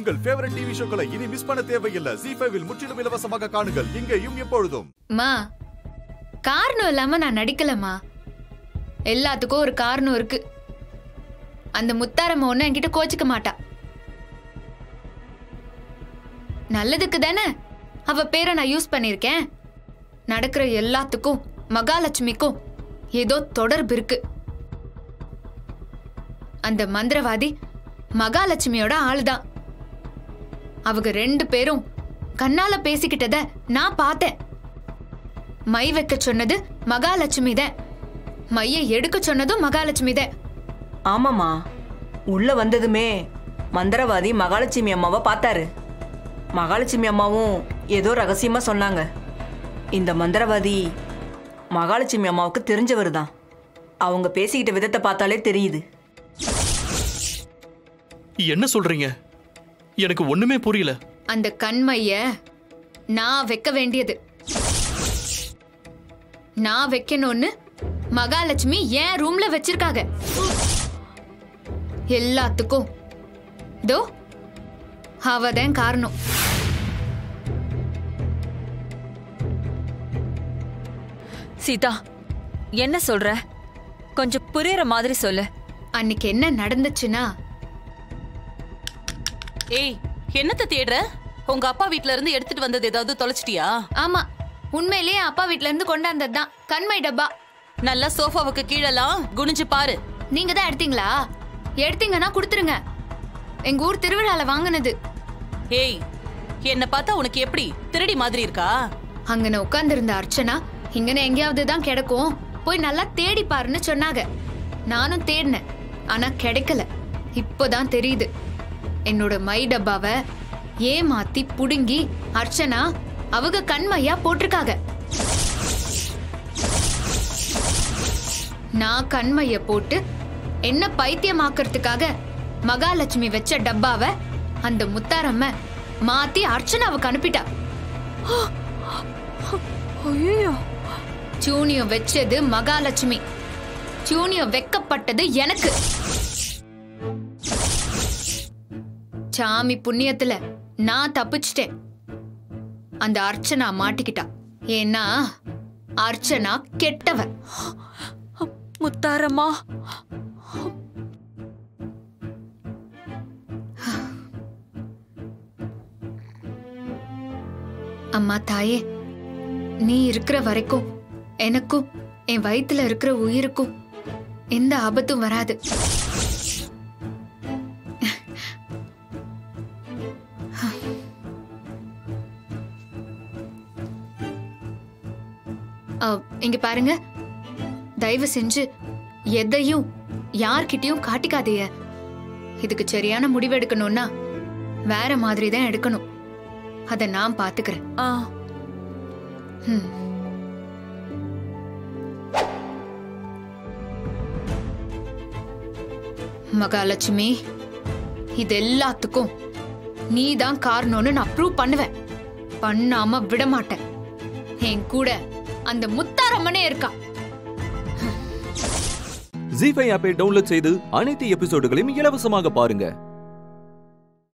உங்கள் favourite TV ஷோக்களை இனி miss பண்ண தேவையில்லை ஜி ஃபைவில் முற்றிலும் இலவசமாக காணுங்கள் இங்கேயும் எப்பொழுதும் மா காரணம் இல்லாம நான் நடிக்கலம்மா எல்லாத்துக்கும் ஒரு காரணம் இருக்கு அந்த முத்தாரம்மா ஒண்ணு என்கிட்ட கோச்சிக்க மாட்டா நல்லதுக்கு தானே அவ பேரை நான் யூஸ் பண்ணிருக்கேன் நடக்கிற எல்லாத்துக்கும் மகாலட்சுமிக்கும் ஏதோ தொடர்பு இருக்கு அந்த மந்திரவாதி மகாலட்சுமியோட ஆளுதான் அவங்க ரெண்டு பேரும் கண்ணால பேசிக்கிட்டத நான் பார்த்தேன் மை வைக்க சொன்னது மகாலட்சுமி தான் மைய எடுக்க சொன்னதும் மகாலட்சுமி தான் ஆமாம்மா உள்ள வந்ததுமே மந்திரவாதி மகாலட்சுமி அம்மாவை பார்த்தாரு மகாலட்சுமி அம்மாவும் ஏதோ ரகசியமா சொன்னாங்க இந்த மந்திரவாதி மகாலட்சுமி அம்மாவுக்கு தெரிஞ்சவர் தான் அவங்க பேசிக்கிட்ட விதத்தை பார்த்தாலே தெரியுது என்ன சொல்றீங்க எனக்கு ஒண்ணுமே புரியல அந்த கண்மைய நான் வைக்க வேண்டியது நான் வைக்கணும்னு மகாலட்சுமி என் ரூம்ல வச்சிருக்காங்க எல்லாத்துக்கும் தோ அவதான் காரணம் சீதா என்ன சொல்ற கொஞ்சம் புரியற மாதிரி சொல்லு அன்னைக்கு என்ன நடந்துச்சுன்னா ஏய் என்னத்த தேடுற உங்க அப்பா வீட்ல இருந்து எடுத்துட்டு வந்தது ஏதாவது தொலைச்சிட்டியா ஆமா உண்மையிலேயே அப்பா வீட்ல இருந்து கொண்டாந்ததுதான் கண்மை டப்பா நல்லா சோஃபாவுக்கு கீழெல்லாம் குனிஞ்சு பாரு நீங்க தான் எடுத்தீங்களா எடுத்தீங்கன்னா கொடுத்துருங்க எங்க ஊர் திருவிழால வாங்கினது ஏய் என்ன பார்த்தா உனக்கு எப்படி திருடி மாதிரி இருக்கா அங்கன உட்கார்ந்திருந்த அர்ச்சனா இங்கன எங்கேயாவது தான் கிடைக்கும் போய் நல்லா தேடி பாருன்னு சொன்னாங்க நானும் தேடினேன் ஆனா கிடைக்கல இப்போதான் தெரியுது என்னோட மை டப்பாவை ஏமாத்தி புடுங்கி அர்ச்சனா அவங்க கண்மையா போட்டிருக்காங்க நான் கண்மைய போட்டு என்ன பைத்தியமாக்கறதுக்காக மகாலட்சுமி வச்ச டப்பாவை அந்த முத்தாரம்ம மாத்தி அர்ச்சனாவுக்கு அனுப்பிட்டா சூனியம் வச்சது மகாலட்சுமி சூனியம் வெக்கப்பட்டது எனக்கு சாமி புண்ணியத்துல நான் தப்பிச்சிட்டேன் அந்த அர்ச்சனா மாட்டிக்கிட்டா ஏன்னா அர்ச்சனா கெட்டவ முத்தாரம்மா அம்மா தாயே நீ இருக்கிற வரைக்கும் எனக்கும் என் வயித்துல இருக்கிற உயிருக்கும் எந்த ஆபத்தும் வராது அஹ், இங்க பாருங்க தயவு செஞ்சு எதையும் யார்கிட்டயும் காட்டிக்காதீங்க இதுக்கு சரியான முடிவு எடுக்கணும்னா வேற மாதிரி தான் எடுக்கணும் அதை நான் பாத்துக்கிறேன் ஆ ம். மகாலட்சுமி இது எல்லாத்துக்கும் நீ தான் காரணம்னு நான் ப்ரூவ் பண்ணுவேன் பண்ணாம விட மாட்டேன் என் கூட அந்த முத்தாரம்மனே இருக்கா ஜி ஃபைவ் ஆப்பை டவுன்லோட் செய்து அனைத்து எபிசோடுகளையும் இலவசமாக பாருங்க